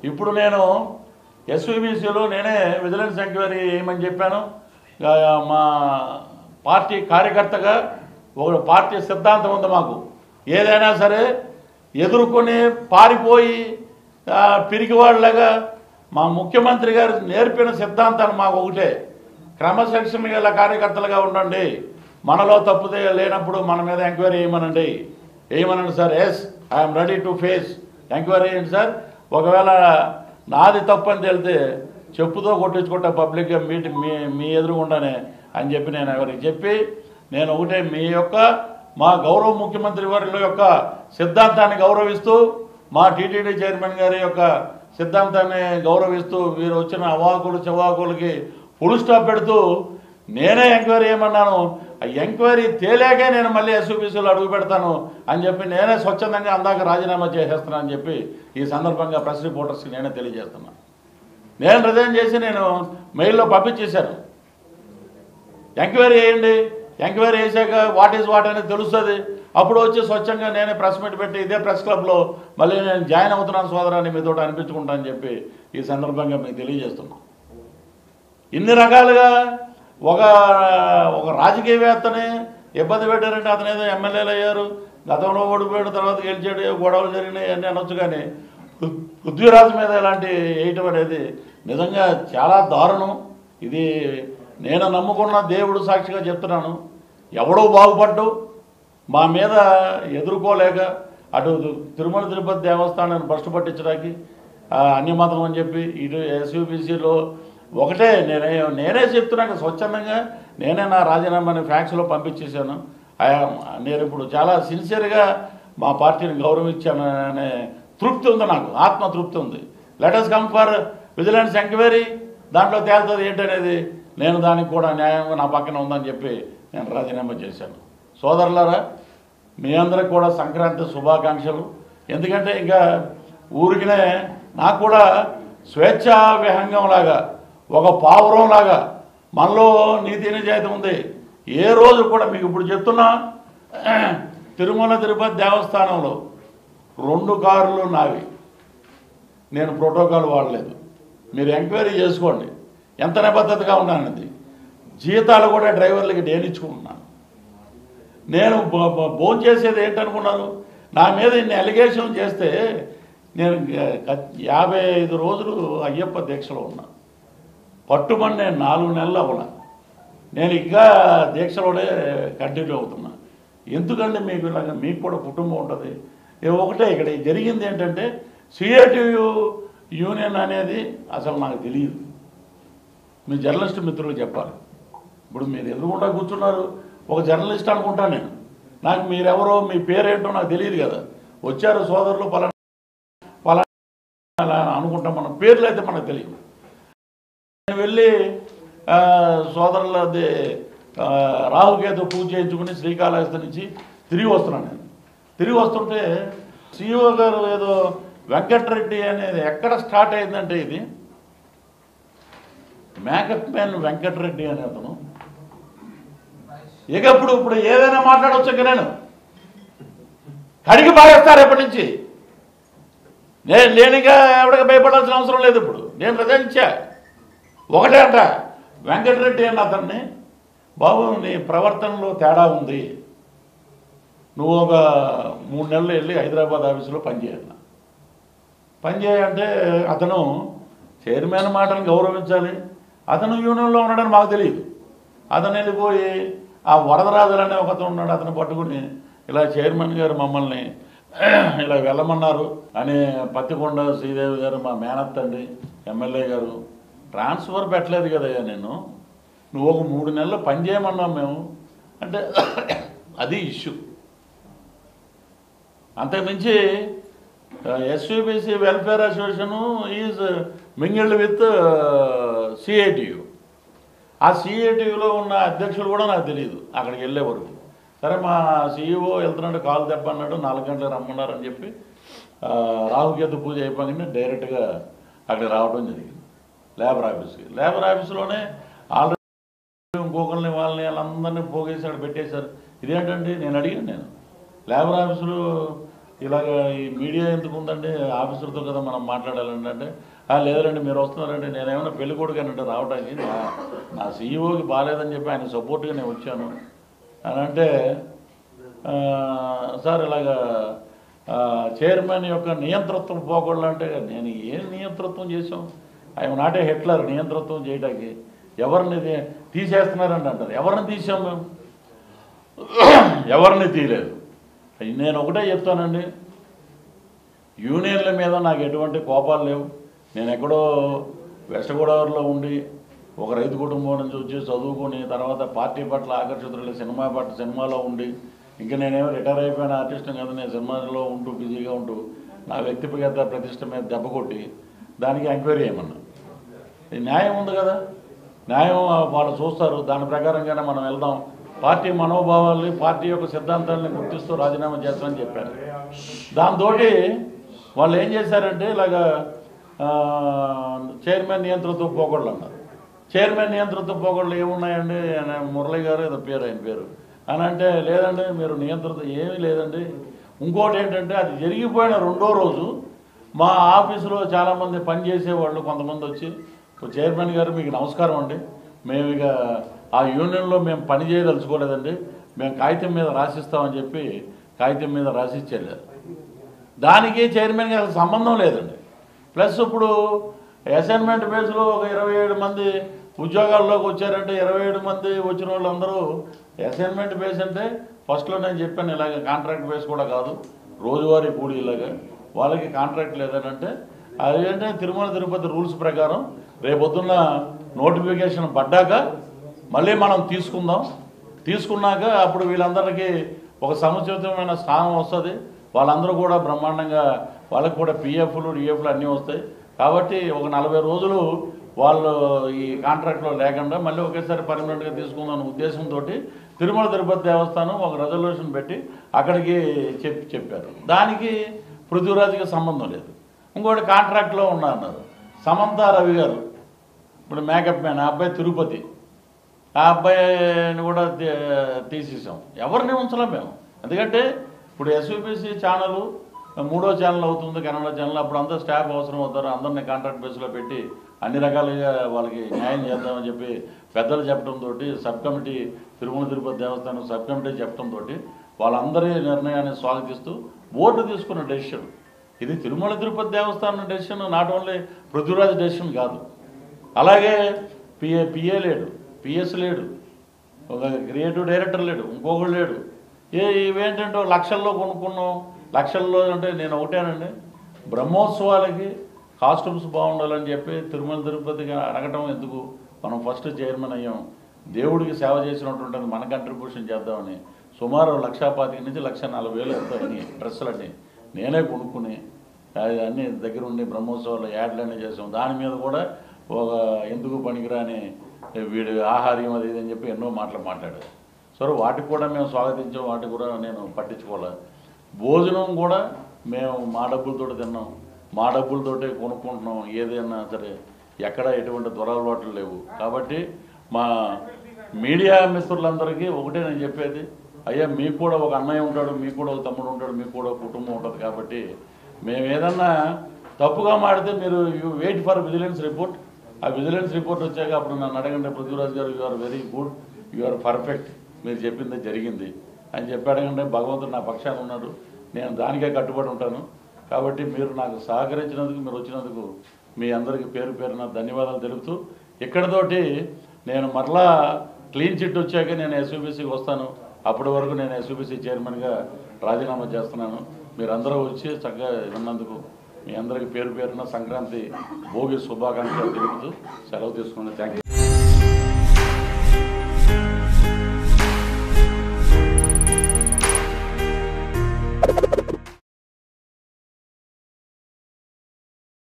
ఇప్పుడు నేను ఎస్వీబీసీలో నేనే విజిలెన్స్ ఎంక్వైరీ చేయమని చెప్పాను ఆ, మా పార్టీ కార్యకర్తగా ఒక పార్టీ సిద్ధాంతం ఉంది మాకు ఏదైనా సరే ఎదుర్కొని పారిపోయి ఆ, పిరికివాళ్ళగా మా ముఖ్యమంత్రి గారు నేర్పిన సిద్ధాంతాన్ని మాకు ఒకటే క్రమశిక్షణ గల కార్యకర్తలుగా ఉండండి మనలో తప్పుదే లేనప్పుడు మన మీద ఎంక్వైరీ చేయమనండి వేయమనండి sir yes I'm ready to face enquiry చేయండి సార్ ఒకవేళ నాది తప్పు అని తెలితే చెప్పుతో కొట్టించుకుంటా పబ్లిక్గా మీటి మీ మీ ఎదురుగుండానే అని చెప్పి నేను ఎవరికి చెప్పి నేను ఒకటే మీ యొక్క మా గౌరవ ముఖ్యమంత్రి వారి యొక్క సిద్ధాంతాన్ని గౌరవిస్తూ మా టీటీడీ చైర్మన్ గారి యొక్క సిద్ధాంతాన్ని గౌరవిస్తూ వీరు వచ్చిన అవాకులు చవాకులకి ఫుల్ స్టాప్ పెడుతూ నేనే ఎంక్వైరీ చేయమన్నాను ఆ ఎంక్వైరీ తేలేకే నేను మళ్ళీ ఎస్యూపీసీలో అడుగు పెడతాను అని చెప్పి నేనే స్వచ్ఛందంగా అందాక రాజీనామా చేసేస్తున్నాను అని చెప్పి ఈ సందర్భంగా ప్రెస్ రిపోర్టర్స్కి నేనే తెలియజేస్తున్నాను నేను రిజైన్ చేసి నేను మెయిల్లో పంపించేశాను ఎంక్వైరీ చేయండి ఎంక్వైరీ చేశాక వాట్ ఈజ్ వాట్ అనేది తెలుస్తుంది అప్పుడు వచ్చి స్వచ్ఛంగా నేనే ప్రెస్ మీట్ పెట్టి ఇదే ప్రెస్ క్లబ్లో మళ్ళీ నేను జాయిన్ అవుతున్నాను సోదరాన్ని మీతో అనిపించుకుంటానని చెప్పి ఈ సందర్భంగా మీకు తెలియజేస్తున్నాను ఇన్ని రకాలుగా ఒక ఒక రాజకీయవేత్తని ఇబ్బంది పెట్టారంటే అతను ఏదో ఎమ్మెల్యేలు అయ్యారు గతంలో ఓడిపోయాడు తర్వాత గెలిచాడు ఏ గొడవలు జరిగినాయి అన్నీ అనొచ్చు కానీ పృ- పృథ్వీరాజు మీద ఇలాంటి వేయటం అనేది నిజంగా చాలా దారుణం ఇది నేను నమ్ముకున్న దేవుడు సాక్షిగా చెప్తున్నాను ఎవడో బాగుపడ్డు మా మీద ఎదుర్కోలేక అటు తిరుమల తిరుపతి దేవస్థానాన్ని భ్రష్టు పట్టించడానికి ఆ, అన్యమతం అని చెప్పి ఇటు ఎస్యూబీసీలో ఒకటే నేనే నేనే చెప్తున్నాను స్వచ్ఛందంగా నేనే నా రాజీనామాని ఫ్యాక్స్లో పంపించేశాను I- నేను ఇప్పుడు చాలా సిన్సియర్గా మా పార్టీని గౌరవించాను అనే తృప్తి ఉంది నాకు ఆత్మ తృప్తి ఉంది letters come for vigilance enquiry దాంట్లో తేలుతుంది ఏంటనేది నేను దానికి కూడా న్యాయంగా నా పక్కన ఉందని చెప్పి నేను రాజీనామా చేశాను సోదరులారా మీ అందరికి కూడా సంక్రాంతి శుభాకాంక్షలు ఎందుకంటే ఇంకా ఊరికినే నాకు కూడా స్వేచ్ఛా విహంగంలాగా ఒక పావురంలాగా మనలో నీతి నిజాయితీ ఉంది ఏ రోజు కూడా మీకు ఇప్పుడు చెప్తున్నా తిరుమల తిరుపతి దేవస్థానంలో రెండు కార్లు నావి నేను ప్రోటోకాల్ వాడలేదు మీరు ఎంక్వైరీ చేసుకోండి ఎంత నిబద్ధతగా ఉన్నానది జీతాలు కూడా డ్రైవర్లకి నేను ఇచ్చుకుంటున్నాను నేను భోజనం చేసేది ఏంటనుకున్నారు నా మీద ఇన్ని అలిగేషన్లు చేస్తే నేను గ- యాభై ఐదు రోజులు అయ్యప్ప దీక్షలో ఉన్నా పట్టుమని నేను నాలుగు నెలలు అవ్వలా నేను ఇంకా దీక్షలోనే కంటిన్యూ అవుతున్నా ఎందుకంటే మీకు ఇలాగ మీకు కూడా కుటుంబం ఉంటుంది ఇది ఒకటే ఇక్కడ జరిగింది ఏంటంటే సిఐటియు యూనియన్ అనేది అసలు నాకు తెలియదు మీ జర్నలిస్ట్ మిత్రులు చెప్పాలి ఇప్పుడు మీరు ఎదురుకుండా కూర్చున్నారు ఒక జర్నలిస్ట్ అనుకుంటా నేను నాకు మీరెవరో మీ పేరేంటో నాకు తెలియదు కదా వచ్చారు సోదరులు పలానా పలానా అలా అనుకుంటాం మన పేర్లు అయితే మనకు తెలియదు నేను వెళ్ళి ఆ, సోదరులది ఆ, రాహుకేతు పూజ చేయించుకుని శ్రీకాళహస్తి నుంచి తిరిగి వస్తున్నాను నేను తిరిగి వస్తుంటే సిఇఓ గారు ఏదో వెంకటరెడ్డి అనేది ఎక్కడ స్టార్ట్ అయిందంటే ఇది మేకప్ మ్యాన్ వెంకటరెడ్డి అనే అతను ఇక ఇప్పుడు ఇప్పుడు ఏదైనా మాట్లాడవచ్చు ఇక నేను కడిగి పారేస్తారు ఎప్పటి నుంచి నేను లేనిగా ఎవరికి భయపడాల్సిన అవసరం లేదు ఇప్పుడు నేను రచించా ఒకటే అంట వెంకటరెడ్డి అన్న అతన్ని బాబు నీ ప్రవర్తనలో తేడా ఉంది నువ్వు ఒక మూడు నెలలు వెళ్ళి హైదరాబాద్ ఆఫీసులో పనిచేయాలి పనిచేయాలంటే అతను చైర్మన్ మాటను గౌరవించాలి అతను యూనియన్లో ఉన్నాడని మాకు తెలియదు అతను వెళ్ళిపోయి ఆ వరదరాజులు అనే ఒక అతను ఉన్నాడు అతను పట్టుకుని ఇలా చైర్మన్ గారు మమ్మల్ని ఇలా వెళ్ళమన్నారు అని పత్తికొండ శ్రీదేవి గారు మా మేనత్ అండి ఎమ్మెల్యే గారు ట్రాన్స్ఫర్ పెట్టలేదు కదయ్యా నేను నువ్వు ఒక మూడు నెలలు పని చేయమన్నాం మేము అంటే అది ఇష్యూ అంతకుమించి SVBC welfare association is mingled with CITU ఆ సిఐటియులో ఉన్న అధ్యక్షులు కూడా నాకు తెలియదు అక్కడికి వెళ్ళే వరకు సరే మా సీఈఓ వెళ్తున్నాడు కాలు దెబ్బ అన్నాడు నాలుగు గంటలకు రమ్మన్నారు అని చెప్పి ఆ, రాహుకేతు పూజ అయిపోగానే డైరెక్ట్గా అక్కడికి రావడం జరిగింది లేబర్ ఆఫీస్కి లేబర్ ఆఫీస్లోనే ఆల్రెడీ ఇంకొకరిని వాళ్ళని వాళ్ళందరినీ పోగేసి అక్కడ పెట్టేశారు ఇదేంటండి నేను అడిగాను నేను లేబర్ ఆఫీసులో ఇలాగ ఈ మీడియా ఎందుకు ఉందండి ఆఫీసర్తో కదా మనం మాట్లాడాలండి అంటే "ఆ, లేదండి మీరు వస్తున్నారండి నేనేమన్నా పెళ్లి కొడుకానంటే రావడానికి నా నా సీఈఓకి బాగాలేదని చెప్పి ఆయన సపోర్ట్గా నేను వచ్చాను అని అంటే ఆ, సార్ ఇలాగా ఆ, చైర్మన్ యొక్క నియంతృత్వం పోకూడదంటే నేను ఏం నియంతృత్వం చేసాం ఆయన నాటే హిట్లర్ నియంతృత్వం చేయడానికి ఎవరిని తీ- తీసేస్తున్నారండి అంటారు ఎవరిని తీసాం మేము ఎవరిని తీయలేదు నేను ఒకటే చెప్తానండి యూనియన్ల మీద నాకు ఎటువంటి కోపాలు లేవు నేను ఎక్కడో వెస్ట్ గోదావరిలో ఉండి ఒక రైతు కుటుంబం నుంచి వచ్చి చదువుకొని తర్వాత పార్టీ పట్ల ఆకర్షితులు సినిమా పట్ల సినిమాలో ఉండి ఇంకా నేనేమో రిటైర్ అయిపోయిన ఆర్టిస్ట్ కదా నేను సినిమాలో ఉంటూ బిజీగా ఉంటూ నా వ్యక్తిగత ప్రతిష్ట మీద దెబ్బ కొట్టి దానికి ఎంక్వైరీ చేయమన్నా ఇది న్యాయం ఉంది కదా న్యాయం వాళ్ళు చూస్తారు దాని ప్రకారంగానే మనం వెళ్దాం పార్టీ మనోభావాల్ని పార్టీ యొక్క సిద్ధాంతాలని గుర్తిస్తూ రాజీనామా చేస్తామని చెప్పారు దాంతో వాళ్ళు ఏం చేశారంటే ఇలాగా ఆ, చైర్మన్ నియంత్రణతో పోకూడదు అన్నారు చైర్మన్ నియంత్రణతో పోకూడదు ఏమున్నాయండి ఆయన మురళి గారు ఏదో పేరు ఆయన పేరు అని అంటే లేదండి మీరు నియంత్రణ ఏమీ లేదండి ఇంకోటి ఏంటంటే అది జరిగిపోయిన రెండో రోజు మా ఆఫీసులో చాలామంది పనిచేసే వాళ్ళు కొంతమంది వచ్చి "ఇప్పుడు చైర్మన్ గారు మీకు నమస్కారం అండి మేము ఇక ఆ యూనియన్లో మేము పని చేయదలుచుకోలేదండి మేము కాగితం మీద రాసిస్తామని చెప్పి కాగితం మీద రాసిచ్చేళ్ళారు దానికి చైర్మన్కి అసలు సంబంధం లేదండి ప్లస్ ఇప్పుడు అసైన్మెంట్ బేస్లో ఒక ఇరవై ఏడు మంది ఉద్యోగాల్లోకి వచ్చారంటే ఇరవై ఏడు మంది వచ్చిన వాళ్ళందరూ అసైన్మెంట్ బేస్ అంటే ఫస్ట్లో నేను చెప్పాను ఇలాగ కాంట్రాక్ట్ బేస్ కూడా కాదు రోజువారీ కూడి ఇలాగా వాళ్ళకి కాంట్రాక్ట్ లేదనంటే అదేంటే తిరుమల తిరుపతి రూల్స్ ప్రకారం రేపొద్దున్న నోటిఫికేషన్ పడ్డాక మళ్ళీ మనం తీసుకుందాం తీసుకున్నాక అప్పుడు వీళ్ళందరికీ ఒక సముచితమైన స్థానం వస్తుంది వాళ్ళందరూ కూడా బ్రహ్మాండంగా వాళ్ళకి కూడా పిఎఫ్లు డిఎఫ్లు అన్నీ వస్తాయి కాబట్టి ఒక నలభై రోజులు వాళ్ళు ఈ కాంట్రాక్ట్లో లేకుండా మళ్ళీ ఒకేసారి పర్మనెంట్గా తీసుకుందాం అనే ఉద్దేశంతో తిరుమల తిరుపతి దేవస్థానం ఒక రెజల్యూషన్ పెట్టి అక్కడికి చెప్పి చెప్పారు దానికి పృథ్వీరాజ్కి సంబంధం లేదు ఇంకోటి కాంట్రాక్ట్లో ఉన్నా అన్నారు సమంత రవి గారు ఇప్పుడు మేకప్ మ్యాన్ ఆ అబ్బాయి తిరుపతి ఆ అబ్బాయిని కూడా తీ- తీసేసాం ఎవరిని ఉంచలేం మేము ఎందుకంటే ఇప్పుడు ఎస్యూబీసీ ఛానల్ మూడో ఛానల్ అవుతుంది కన్నడ ఛానల్ అప్పుడు అంతా స్టాఫ్ అవసరం అవుతారు అందరినీ కాంట్రాక్ట్ బేస్లో పెట్టి అన్ని రకాలుగా వాళ్ళకి న్యాయం చేద్దామని చెప్పి పెద్దలు చెప్పడంతో సబ్ కమిటీ తిరుమల తిరుపతి దేవస్థానం సబ్ కమిటీ చెప్పడంతో వాళ్ళందరి నిర్ణయాన్ని స్వాగతిస్తూ ఓటు తీసుకున్న డెసిషన్ ఇది Tirumala Tirupati Devasthanam decision not only Prithviraj decision కాదు అలాగే పిఏ పిఏ లేడు పిఎస్ లేడు ఒక క్రియేటివ్ డైరెక్టర్ లేడు ఇంకొకడు లేడు ఏ ఇవేంటంటే లక్షల్లో కొనుక్కున్నాం లక్షల్లో అంటే నేను ఒకటేనండి బ్రహ్మోత్సవాలకి కాస్ట్యూమ్స్ బాగుండాలని చెప్పి తిరుమల తిరుపతిగా అడగటం ఎందుకు మనం ఫస్ట్ చైర్మన్ అయ్యాం దేవుడికి సేవ చేసినటువంటి మన కంట్రిబ్యూషన్ చేద్దామని సుమారు లక్షా పాతిక నుంచి లక్ష నలభై వేలు ఎంతో అయినాయి డ్రెస్సులన్నీ నేనే కొనుక్కుని అది అన్ని దగ్గర ఉండి బ్రహ్మోత్సవాలు యాడ్లన్నీ చేసాం దాని మీద కూడా ఒక ఎందుకు పనికిరాని వీడు ఆహార్యం అది ఇది అని చెప్పి ఎన్నో మాటలు మాట్లాడారు సరే వాటికి కూడా మేము స్వాగతించాం వాటికి కూడా నేను పట్టించుకోలేదు భోజనం కూడా మేము మా డబ్బులతో తిన్నాం మా డబ్బులతోటే కొనుక్కుంటున్నాం ఏదైనా సరే ఎక్కడ ఎటువంటి దురలవాట్లు లేవు కాబట్టి మా మీడియా మిత్రులందరికీ ఒకటే నేను చెప్పేది అయ్యా మీకు కూడా ఒక అన్నయ్య ఉంటాడు మీకు కూడా ఒక తమ్ముడు ఉంటాడు మీకు కూడా ఒక కుటుంబం ఉంటుంది కాబట్టి మేము ఏదన్నా తప్పుగా మాడితే మీరు you wait for vigilance report ఆ విజిలెన్స్ రిపోర్ట్ వచ్చాక అప్పుడు నన్ను అడగండి Prithviraj garu you are very good you are perfect మీరు చెప్పింది జరిగింది అని చెప్పి అడగండి భగవంతుడు నా పక్షాన ఉన్నాడు నేను దానికే కట్టుబడి ఉంటాను కాబట్టి మీరు నాకు సహకరించినందుకు మీరు వచ్చినందుకు మీ అందరికీ పేరు పేరున ధన్యవాదాలు తెలుపుతూ ఇక్కడతోటి నేను మరలా క్లీన్ చిట్ వచ్చాక నేను ఎస్యూబీసీకి వస్తాను అప్పటి వరకు నేను ఎస్యూబీసీ చైర్మన్గా రాజీనామా చేస్తున్నాను మీరందరూ వచ్చి చక్కగా విన్నందుకు మీ అందరికీ పేరు పేరున సంక్రాంతి భోగి శుభాకాంక్షలు తెలుపుతూ సెలవు తీసుకున్నాను థ్యాంక్ యూ